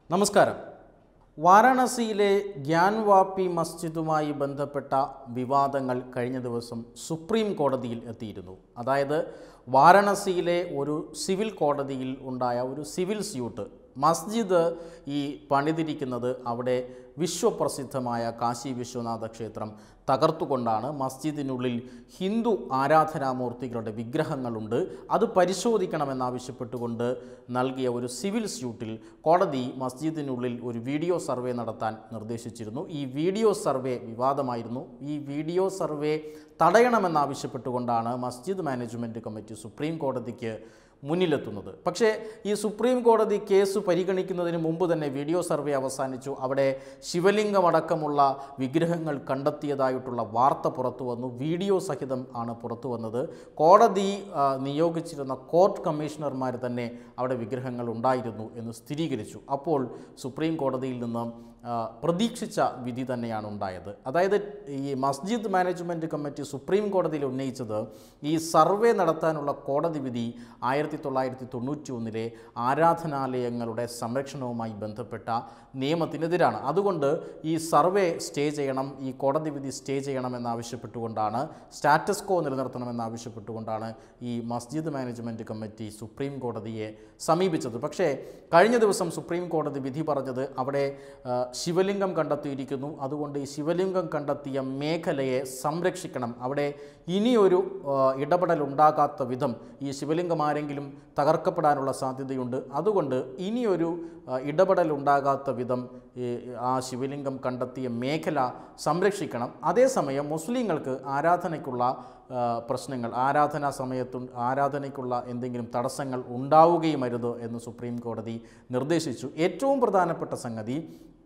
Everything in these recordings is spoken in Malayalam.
നമസ്കാരം വാരാണസിയിലെ ഗ്യാൻവാപ്പി മസ്ജിദുമായി ബന്ധപ്പെട്ട വിവാദങ്ങൾ കഴിഞ്ഞ ദിവസം സുപ്രീം കോടതിയിൽ എത്തിയിരുന്നു അതായത് വാരാണസിയിലെ ഒരു സിവിൽ കോടതിയിൽ ഉണ്ടായ ഒരു സിവിൽ സ്യൂട്ട് മസ്ജിദ് ഈ പണിതിരിക്കുന്നത് അവിടെ വിശ്വപ്രസിദ്ധമായ കാശി വിശ്വനാഥ ക്ഷേത്രം തകർത്തുകൊണ്ടാണ് മസ്ജിദിനുള്ളിൽ ഹിന്ദു ആരാധനാമൂർത്തികളുടെ വിഗ്രഹങ്ങളുണ്ട് അത് പരിശോധിക്കണമെന്നാവശ്യപ്പെട്ടുകൊണ്ട് നൽകിയ ഒരു സിവിൽ സ്യൂട്ടിൽ കോടതി മസ്ജിദിനുള്ളിൽ ഒരു വീഡിയോ സർവേ നടത്താൻ നിർദ്ദേശിച്ചിരുന്നു ഈ വീഡിയോ സർവേ വിവാദമായിരുന്നു ഈ വീഡിയോ സർവേ തടയണമെന്നാവശ്യപ്പെട്ടുകൊണ്ടാണ് മസ്ജിദ് മാനേജ്മെൻറ്റ് കമ്മിറ്റി സുപ്രീം കോടതിക്ക് മുന്നിലെത്തുന്നത് പക്ഷേ ഈ സുപ്രീം കോടതി കേസ് പരിഗണിക്കുന്നതിന് മുമ്പ് തന്നെ വീഡിയോ സർവേ അവസാനിച്ചു അവിടെ ശിവലിംഗമടക്കമുള്ള വിഗ്രഹങ്ങൾ കണ്ടെത്തിയതായിട്ടുള്ള വാർത്ത പുറത്തു വന്നു വീഡിയോ സഹിതം ആണ് പുറത്തു വന്നത് കോടതി ആ, നിയോഗിച്ചിരുന്ന കോർട്ട് കമ്മീഷണർമാർ തന്നെ അവിടെ വിഗ്രഹങ്ങൾ ഉണ്ടായിരുന്നു എന്ന് സ്ഥിരീകരിച്ചു അപ്പോൾ സുപ്രീം കോടതിയിൽ നിന്ന് ആ, പ്രതീക്ഷിച്ച വിധി തന്നെയാണ് ഉണ്ടായത് അതായത് ഈ മസ്ജിദ് മാനേജ്മെൻറ്റ് കമ്മിറ്റി സുപ്രീം കോടതിയിൽ ഉന്നയിച്ചത് ഈ സർവേ നടത്താനുള്ള കോടതി വിധി ആയിരത്തി തൊള്ളായിരത്തി തൊണ്ണൂറ്റി ഒന്നിലെ ആരാധനാലയങ്ങളുടെ സംരക്ഷണവുമായി ബന്ധപ്പെട്ട നിയമത്തിനെതിരാണ് അതുകൊണ്ട് ഈ സർവേ സ്റ്റേ ചെയ്യണം ഈ കോടതി വിധി സ്റ്റേ ചെയ്യണമെന്നാവശ്യപ്പെട്ടുകൊണ്ടാണ് സ്റ്റാറ്റസ് കോ നിലനിർത്തണമെന്നാവശ്യപ്പെട്ടുകൊണ്ടാണ് ഈ മസ്ജിദ് മാനേജ്മെൻറ്റ് കമ്മിറ്റി സുപ്രീം കോടതിയെ സമീപിച്ചത് പക്ഷേ കഴിഞ്ഞ ദിവസം സുപ്രീം കോടതി വിധി പറഞ്ഞത് അവിടെ ആ, ശിവലിംഗം കണ്ടെത്തിയിരിക്കുന്നു അതുകൊണ്ട് ഈ ശിവലിംഗം കണ്ടെത്തിയ മേഖലയെ സംരക്ഷിക്കണം അവിടെ ഇനിയൊരു ആ, ഇടപെടൽ ഉണ്ടാകാത്ത വിധം ഈ ശിവലിംഗം ആരെങ്കിലും തകർക്കപ്പെടാനുള്ള സാധ്യതയുണ്ട് അതുകൊണ്ട് ഇനിയൊരു ആ, ഇടപെടൽ ഉണ്ടാകാത്ത വിധം ഈ ആ ശിവലിംഗം കണ്ടെത്തിയ മേഖല സംരക്ഷിക്കണം അതേസമയം മുസ്ലിങ്ങൾക്ക് ആരാധനയ്ക്കുള്ള ആ, പ്രശ്നങ്ങൾ ആരാധനാ സമയത്തു ആരാധനയ്ക്കുള്ള എന്തെങ്കിലും തടസ്സങ്ങൾ ഉണ്ടാവുകയുമരുത് എന്ന് സുപ്രീം കോടതി നിർദ്ദേശിച്ചു ഏറ്റവും പ്രധാനപ്പെട്ട സംഗതി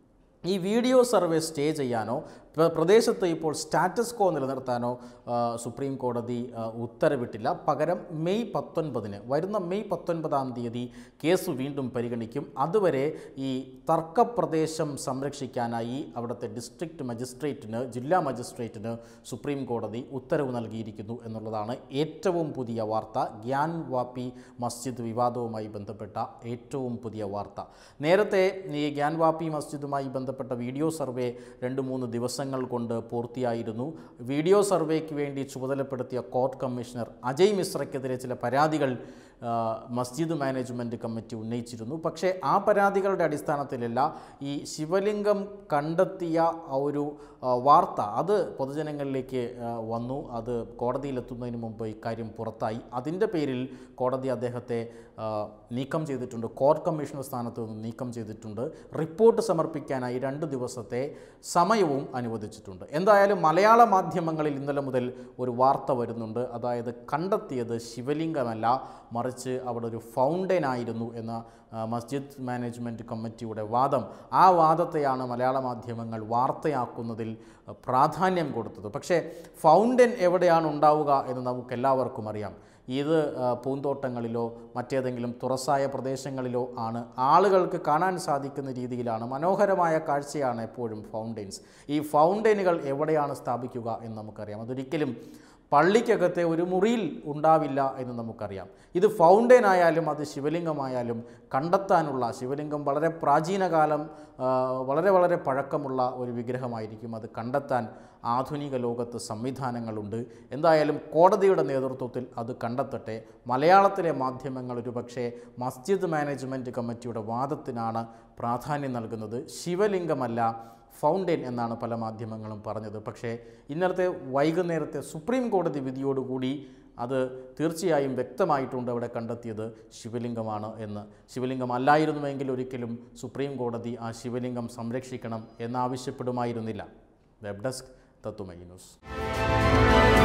ഈ വീഡിയോ സർവേ സ്റ്റേ ചെയ്യാനോ പ്ര- പ്രദേശത്ത് ഇപ്പോൾ സ്റ്റാറ്റസ് കോ നിലനിർത്താനോ ആ, സുപ്രീം കോടതി ആ, ഉത്തരവിട്ടില്ല പകരം മെയ് പത്തൊൻപതിന് വരുന്ന മെയ് പത്തൊൻപതാം തീയതി കേസ് വീണ്ടും പരിഗണിക്കും അതുവരെ ഈ തർക്കപ്രദേശം സംരക്ഷിക്കാനായി അവിടുത്തെ ഡിസ്ട്രിക്ട് മജിസ്ട്രേറ്റിന് ജില്ലാ മജിസ്ട്രേറ്റിന് സുപ്രീം കോടതി ഉത്തരവ് നൽകിയിരിക്കുന്നു എന്നുള്ളതാണ് ഏറ്റവും പുതിയ വാർത്ത ഗ്യാൻ വാപ്പി മസ്ജിദ് വിവാദവുമായി ബന്ധപ്പെട്ട ഏറ്റവും പുതിയ വാർത്ത നേരത്തെ ഈ ഗ്യാൻ വാപ്പി മസ്ജിദുമായി ബന്ധപ്പെട്ട വീഡിയോ സർവേ രണ്ട് മൂന്ന് ദിവസങ്ങൾ കൊണ്ട് പൂർത്തിയായിരുന്നു വീഡിയോ സർവേക്ക് വേണ്ടി ചുമതലപ്പെടുത്തിയ കോർട്ട് കമ്മീഷണർ അജയ് മിശ്രയ്ക്കെതിരെ ചില പരാതികൾ ആ, മസ്ജിദ് മാനേജ്മെൻറ്റ് കമ്മിറ്റി ഉന്നയിച്ചിരുന്നു പക്ഷേ ആ പരാതികളുടെ അടിസ്ഥാനത്തിലല്ല ഈ ശിവലിംഗം കണ്ടെത്തിയ ആ ഒരു ആ, വാർത്ത അത് പൊതുജനങ്ങളിലേക്ക് ആ, വന്നു അത് കോടതിയിലെത്തുന്നതിന് മുമ്പ് ഇക്കാര്യം പുറത്തായി അതിൻ്റെ പേരിൽ കോടതി അദ്ദേഹത്തെ ആ, നീക്കം ചെയ്തിട്ടുണ്ട് കോർട്ട് കമ്മീഷണർ സ്ഥാനത്ത് നിന്ന് നീക്കം ചെയ്തിട്ടുണ്ട് റിപ്പോർട്ട് സമർപ്പിക്കാനായി രണ്ട് ദിവസത്തെ സമയവും അനുവദിച്ചിട്ടുണ്ട് എന്തായാലും മലയാള മാധ്യമങ്ങളിൽ ഇന്നലെ മുതൽ ഒരു വാർത്ത വരുന്നുണ്ട് അതായത് കണ്ടെത്തിയത് ശിവലിംഗമല്ല മറിച്ച് അവിടെ ഒരു ഫൗണ്ടൻ ആയിരുന്നു എന്ന ആ, മസ്ജിദ് മാനേജ്മെൻറ്റ് കമ്മിറ്റിയുടെ വാദം ആ വാദത്തെയാണ് മലയാള മാധ്യമങ്ങൾ വാർത്തയാക്കുന്നതിൽ ആ, പ്രാധാന്യം കൊടുത്തത് പക്ഷേ ഫൗണ്ടൻ എവിടെയാണ് ഉണ്ടാവുക എന്ന് നമുക്കെല്ലാവർക്കും അറിയാം ഇത് ആ, പൂന്തോട്ടങ്ങളിലോ മറ്റേതെങ്കിലും തുറസായ പ്രദേശങ്ങളിലോ ആണ് ആളുകൾക്ക് കാണാൻ സാധിക്കുന്ന രീതിയിലാണ് മനോഹരമായ കാഴ്ചയാണ് എപ്പോഴും ഫൗണ്ടെയിൻസ് ഈ ഫൗണ്ടെയിനുകൾ എവിടെയാണ് സ്ഥാപിക്കുക എന്ന് നമുക്കറിയാം അതൊരിക്കലും പള്ളിക്കകത്തെ ഒരു മുറിയിൽ ഉണ്ടാവില്ല എന്ന് നമുക്കറിയാം ഇത് ഫൗണ്ടെയിൻ ആയാലും അത് ശിവലിംഗമായാലും കണ്ടെത്താനുള്ള ശിവലിംഗം വളരെ പ്രാചീന കാലം ആ, വളരെ വളരെ പഴക്കമുള്ള ഒരു വിഗ്രഹമായിരിക്കും അത് കണ്ടെത്താൻ ആധുനിക ലോകത്ത് സംവിധാനങ്ങളുണ്ട് എന്തായാലും കോടതിയുടെ നേതൃത്വത്തിൽ അത് കണ്ടെത്തട്ടെ മലയാളത്തിലെ മാധ്യമങ്ങൾ ഒരുപക്ഷെ മസ്ജിദ് മാനേജ്മെൻറ്റ് കമ്മിറ്റിയുടെ വാദത്തിനാണ് പ്രാധാന്യം നൽകുന്നത് ശിവലിംഗമല്ല ഫൗണ്ടൈൻ എന്നാണ് പല മാധ്യമങ്ങളും പറഞ്ഞത് പക്ഷേ ഇന്നലത്തെ വൈകുന്നേരത്തെ സുപ്രീം കോടതി വിധിയോടുകൂടി അത് തീർച്ചയായും വ്യക്തമായിട്ടുണ്ട് അവിടെ കണ്ടെത്തിയത് ശിവലിംഗമാണ് എന്ന് ശിവലിംഗം അല്ലായിരുന്നുവെങ്കിൽ ഒരിക്കലും സുപ്രീം കോടതി ആ ശിവലിംഗം സംരക്ഷിക്കണം എന്നാവശ്യപ്പെടുമായിരുന്നില്ല വെബ് ഡെസ്ക് തത്തുമൈ ന്യൂസ്